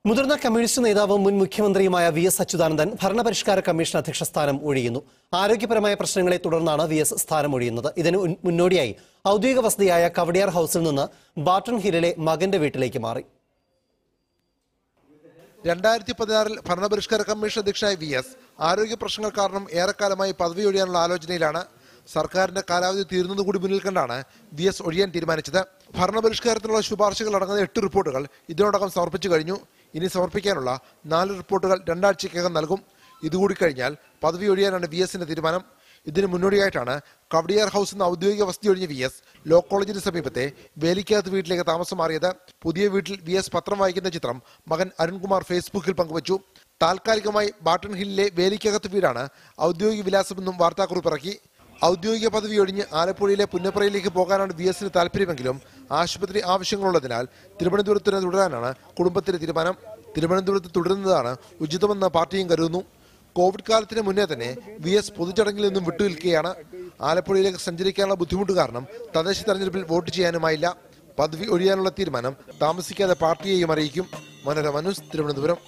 മുതിർന്ന കമ്മ്യൂണിസ്റ്റ് നേതാവും മുൻ മുഖ്യമന്ത്രിയുമായ വി എസ് അച്യുതാനന്ദൻ ഭരണപരിഷ്കാര കമ്മീഷൻ അധ്യക്ഷ സ്ഥാനം ഒഴിയുന്നു ആരോഗ്യപരമായ പ്രശ്നങ്ങളെ തുടർന്നാണ് വി എസ് സ്ഥാനം ഒഴിയുന്നത് ഇതിന് ഉൻ- മുന്നോടിയായി ഔദ്യോഗിക വസതിയായ കവടിയാർ ഹൌസിൽ നിന്ന് ബാട്ടൺ ഹില്ലിലെ മകന്റെ വീട്ടിലേക്ക് മാറി രണ്ടായിരത്തി പതിനാറിൽ ഭരണപരിഷ്കാര കമ്മീഷൻ അധ്യക്ഷനായ വി എസ് ആരോഗ്യ പ്രശ്നങ്ങൾ കാരണം ഏറെക്കാലമായി പദവി ഒഴിയാനുള്ള ആലോചനയിലാണ് സർക്കാരിന്റെ കാലാവധി തീരുന്നത് കൂടി മുന്നിൽ കണ്ടാണ് വി എസ് ഒഴിയാൻ തീരുമാനിച്ചത് ഭരണപരിഷ്കാരത്തിനുള്ള ശുപാർശകൾ അടങ്ങുന്ന എട്ട് റിപ്പോർട്ടുകൾ ഇതിനോടകം സമർപ്പിച്ചു കഴിഞ്ഞു ഇനി സമർപ്പിക്കാനുള്ള നാല് റിപ്പോർട്ടുകൾ രണ്ടാഴ്ചയ്ക്കകം നൽകും ഇതുകൂടി കഴിഞ്ഞാൽ പദവി ഒഴിയാനാണ് വി എസിന്റെ തീരുമാനം ഇതിന് മുന്നോടിയായിട്ടാണ് കവടിയാർ ഹൗസ് എന്ന ഔദ്യോഗിക വസതി ഒഴിഞ്ഞ വി എസ് ലോ കോളേജിന് സമീപത്തെ വേലിക്കകത്ത് വീട്ടിലേക്ക് താമസം മാറിയത് പുതിയ വീട്ടിൽ വി എസ് പത്രം വായിക്കുന്ന ചിത്രം മകൻ അരുൺകുമാർ ഫേസ്ബുക്കിൽ പങ്കുവച്ചു താൽക്കാലികമായി ബാട്ടൺ ഹില്ലിലെ വേലിക്കകത്ത് വീടാണ് ഔദ്യോഗിക വിലാസമെന്നും വാർത്താക്കുറിപ്പിറക്കി ഔദ്യോഗിക പദവി ഒഴിഞ്ഞ് ആലപ്പുഴയിലെ പുന്നപ്രയിലേക്ക് പോകാനാണ് വി എസിന് താല്പര്യമെങ്കിലും ആശുപത്രി ആവശ്യങ്ങളുള്ളതിനാൽ തിരുവനന്തപുരത്ത് തന്നെ തുടരാനാണ് കുടുംബത്തിന്റെ തീരുമാനം തിരുവനന്തപുരത്ത് തുടരുന്നതാണ് ഉചിതമെന്ന് പാർട്ടിയും കരുതുന്നു കോവിഡ് കാലത്തിന് മുന്നേ തന്നെ വി എസ് പൊതുചടങ്ങിൽ നിന്നും വിട്ടുനിൽക്കുകയാണ് ആലപ്പുഴയിലേക്ക് സഞ്ചരിക്കാനുള്ള ബുദ്ധിമുട്ട് കാരണം തദ്ദേശ തെരഞ്ഞെടുപ്പിൽ വോട്ട് ചെയ്യാനുമായില്ല പദവി ഒഴിയാനുള്ള തീരുമാനം താമസിക്കാതെ പാർട്ടിയെയും അറിയിക്കും മനോരമ ന്യൂസ് തിരുവനന്തപുരം